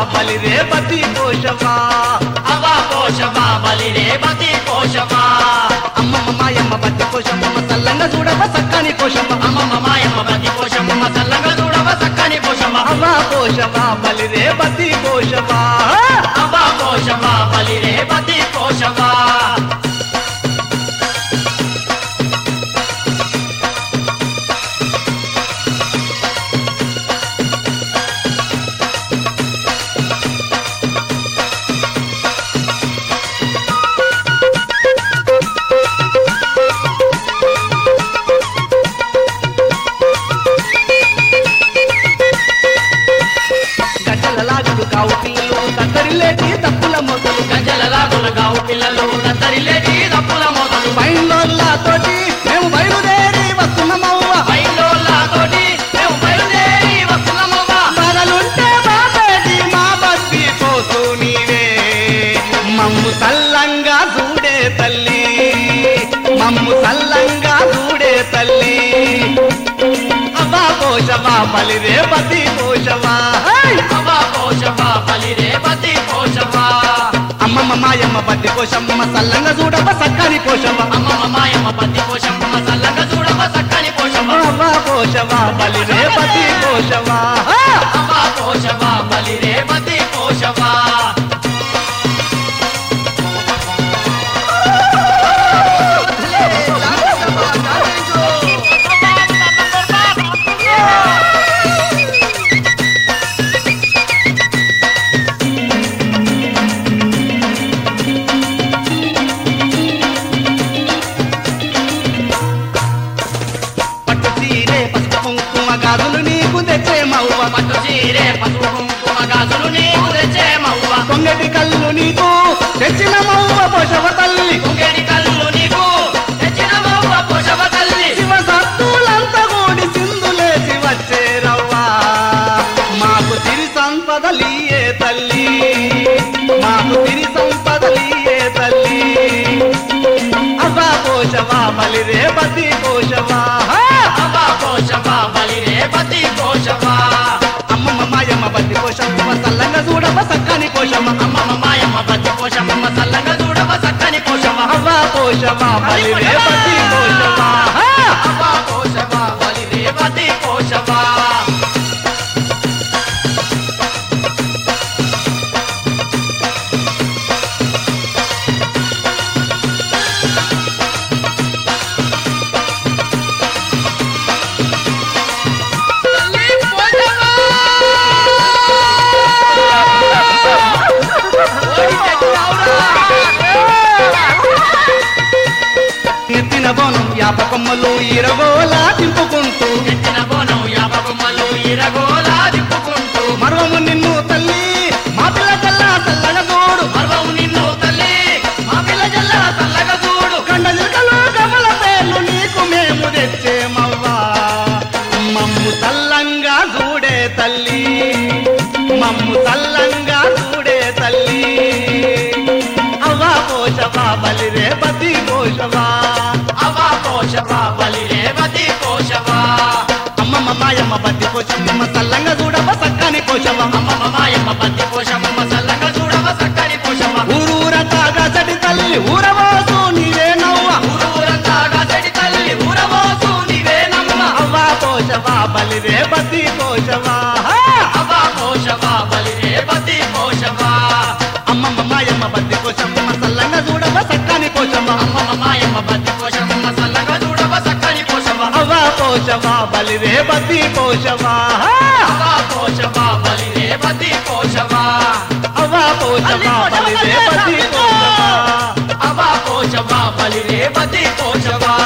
బలి రేపతి పోషవా అవా పోషవా బలి రేపతి పోషవా అమ్మమ్మ మాయమ్మ బతి పోషమ్మ సల్లంగా చూడవ సక్కని పోషమ్మ అమ్మమ్మ మాయమ్మ బతి పోషమ్మ చల్లగా చూడవ చక్కని పోషమ్మ అవ్వ పోషవా బలి రేపతి పోషవా అవా పోషవా బలి రేపతి పోషవా గజ్జల లాగుడు కావు పిల్లలు కత్తరిలేటి తప్పుల మొదలు గంజల లాగుల గావు పిల్లలు దత్తరిలేటి దప్పుల మొదలు బయలుతోటి మేము బయలుదేరి వస్తున్నామవ్వ బయలుతోటి మేము బయలుదేరి వస్తున్నామవ్వా మరలుంటే బాబేటి మా బస్తి పోసు నీవే మమ్ము సల్లంగా చూడే తల్లి మమ్ము సల్లంగా చూడే తల్లి అవ్వా పోషవా బలి రేపతి పోషవా హై! అవా పోషవా బలి రేపతి పోషవా అమ్మమ్మ మాయమ్మ బద్ది పోషమ్మ సల్లంగా చూడవ సక్కని పోషమ్మ అమ్మమ్మ మాయమ్మ పత్తి పోషమ్మ చల్లగా చూడవ చక్కని పోషమ్మ అవ్వా పోషవా బలి రేపతి పోషవా హా! అవా పోషవా బలి రేపతి పోషవా పట్టు చీరే పసుపు కుంకుమ గాజులు నీకు తెచ్చే మవ్వ పట్టు చీరే పసుపు కుంకుమ గాజులు నీకు తెచ్చే మవ్వ పొంగటి కళ్ళు నీకు తెచ్చిన మవ్వ పోషవ తల్లి కుంగేడి కళ్ళు నీకు తెచ్చిన మవ్వ పోషవ తల్లి శివ సత్తులంతా కూడి సింధులేసి వచ్చే రవ్వా మాకు సిరి సంపదలియే తల్లి మాకు సిరి సంపదలియే తల్లి అవ్వా పోషవా బలి రేపతి పోషవా హా! అవా పోషవా బలి రేపతి పోషవా అమ్మమ్మ మాయమ్మ బతి పోషమ్మ సల్లంగా చూడవ సక్కని పోషమ్మ అమ్మమ్మ మాయమ్మ పత్తి పోషమ్మ చల్లగా చూడవ చక్కని పోషవ అవ్వా పోషవా బలి రేపతి పోషవా హా! అవా పోషవా బలి రేపతి పోషవా ఎత్తిన బోనం యాపకొమ్మలు ఇరగోలా తింపుకుంటూ ఎత్తిన బోనం యాపకొమ్మలు ఇరగోలా దిప్పుకుంటూ మరవము నిన్ను తల్లి మా పిల్ల చల్ల చల్లగా చూడు మర్వము నిన్ను తల్లి మా పిల్ల జల్ల చల్లగా చూడు కండ జిల్కలు కమల పేర్లు నీకు మేము తెచ్చేమవ్వా మమ్ము తల్లంగా చూడే తల్లి మమ్ము తల్లంగా చూడే తల్లి అవ్వా పోషవా బలి రేపతి పోషవా అవా పోషవా బలి రేవతి పోషవా అమ్మమ్మ మాయమ్మ బతి పోషమ్మ తల్లంగా చూడవ సక్కని పోషవా అమ్మమ్మ మాయమ్మ పత్తి పోషమ్మ చల్లగా చూడవ చక్కని పోషవ ఊరూరతాగా చడి తల్లి ఊరవోసు నీవే నవ్వ ఊరూరంతాగా చెడి తల్లి ఊరవోసు నీవేనమ్మ అవ్వా పోషవా బలి రేపతి పోషవా హా! అవా పోషవా బలి రేవతి పోషవా అమ్మమ్మ మాయమ్మ బతి పోషమ్మ సల్లంగా చూడవ సక్కని పోషమ్మ అమ్మమ్మ మాయమ్మ పత్తి పోషమ్మ చల్లగా చూడవ చక్కని పోషవ అవ్వా పోషవా బలి రేపతి పోషవా హా! అవా పోషవా బలి రేవతి పోషవా అవ్వా పోషవా బలి రేపతి పోషవా అవా పోషవా బలి రేవతి పోషవా